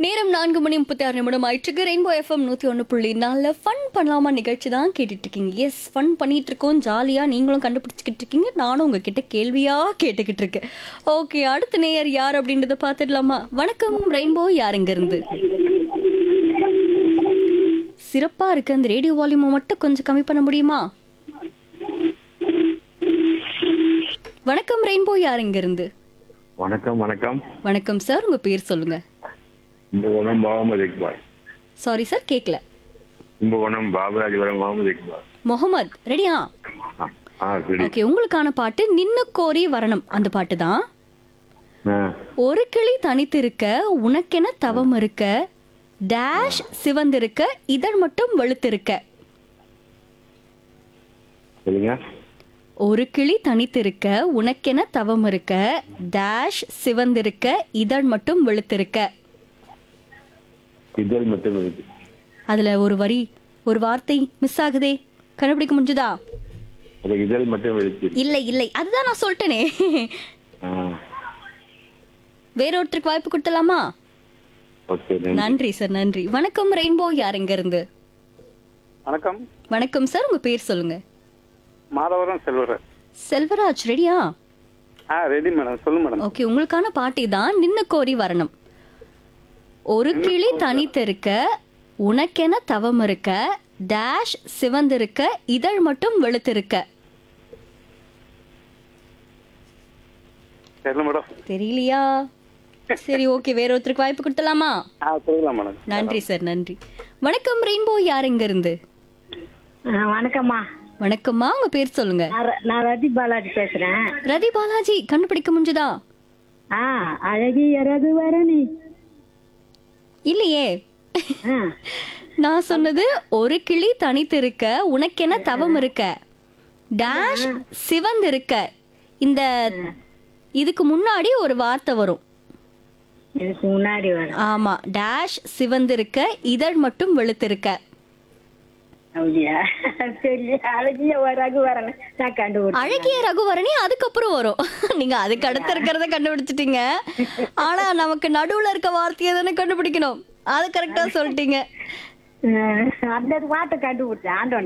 நேரம் நான்கு மணி முப்பத்தி ஆறு நிமிடம் ஆயிட்டுருக்கு ரெயின்போ எஃப்எம் நூற்றி ஒன்று புள்ளி நாலில் ஃபன் பண்ணலாமா நிகழ்ச்சி தான் கேட்டுட்டு இருக்கீங்க எஸ் ஃபன் பண்ணிட்டு இருக்கோம் ஜாலியாக நீங்களும் கண்டுபிடிச்சிக்கிட்டு இருக்கீங்க நானும் உங்ககிட்ட கேள்வியாக கேட்டுக்கிட்டு இருக்கேன் ஓகே அடுத்த நேயர் யார் அப்படின்றத பார்த்துடலாமா வணக்கம் ரெயின்போ யாருங்க இருந்து சிறப்பா இருக்கு அந்த ரேடியோ வால்யூமை மட்டும் கொஞ்சம் கம்மி பண்ண முடியுமா வணக்கம் ரெயின்போ யாருங்க இருந்து வணக்கம் வணக்கம் வணக்கம் சார் உங்க பேர் சொல்லுங்க கும்பகோணம் முகமது இக்பால் சாரி சார் கேட்கல கும்பகோணம் பாபராஜபுரம் முகமது இக்பால் முகமது ரெடியா ஆ, ஆ சரி ஓகே உங்களுக்கான பாட்டு நின்னு கோரி வரணும் அந்த பாட்டு தான் ஆ, ஒரு கிளி தனித்திருக்க உனக்கென தவம் இருக்க டேஷ் சிவந்திருக்க இதழ் மட்டும் வெளுத்திருக்க சொல்லுங்க ஒரு கிளி தனித்திருக்க உனக்கென தவம் இருக்க டேஷ் சிவந்திருக்க இதழ் மட்டும் வெளுத்திருக்க இதழ் மட்டும் இருக்கு அதுல ஒரு வரி ஒரு வார்த்தை மிஸ் ஆகுதே கண்டுபிடிக்க முடிஞ்சுதா அது இதழ் மட்டும் இருக்கு இல்லை இல்லை அதுதான் நான் சொல்லிட்டேனே ஆ, வேற ஒருத்தருக்கு வாய்ப்பு கொடுத்தலாமா ஓகே நன்றி நன்றி சார் நன்றி வணக்கம் ரெயின்போ யார் எங்க இருந்து வணக்கம் வணக்கம் சார் உங்க பேர் சொல்லுங்க மாதவரம் செல்வரர் செல்வராஜ் ரெடியா ஆ ரெடி மேடம் சொல்லு மேடம் ஓகே உங்களுக்கான பாட்டி தான் நின்னு கோரி வரணும் ஒரு கிளி தனித்திருக்க உனக்கென தவம் இருக்க டேஷ் சிவந்திருக்க இதழ் மட்டும் வெளுத்திருக்க சொல்லு மேடம் தெரியலையா சரி ஓகே வேற ஒருத்தருக்கு வாய்ப்பு கொடுத்தலாமா ஆ சொல்லலாம் மேடம் நன்றி சார் நன்றி வணக்கம் ரெயின்போ யார் எங்க இருந்து ஆ, வணக்கம்மா வணக்கம்மா உங்க பேர் சொல்லுங்க நான் ர- நான் ரதி பாலாஜி பேசுறேன் ரதி பாலாஜி கண்டுபிடிக்க முடிஞ்சதா ஆ அழகிய ரகுவரணி இல்லையே ஆ நான் சொன்னது ஒரு கிளி தனித்திருக்க உனக்கென தவம் இருக்க டேஷ் சிவந்திருக்க இந்த இதுக்கு முன்னாடி ஒரு வார்த்தை வரும் இதுக்கு முன்னாடி வரும் ஆமா டேஷ் சிவந்திருக்க இதழ் மட்டும் வெளுத்திருக்க அப்படியா சரி அழகிய ரகுவரணி நான் கண்டுபிடிச்சேன் அழகிய ரகுவரணி அதுக்கப்புறம் வரும் நீங்க அதுக்கு அடுத்து இருக்கிறத கண்டுபிடிச்சிட்டீங்க ஆனா நமக்கு நடுவுல இருக்க வார்த்தையை தானே கண்டுபிடிக்கணும் அது கரெக்டா சொல்லிட்டீங்க ஆ, அந்த பாட்டை கண்டுபிடிச்சேன் ஆண்டவன்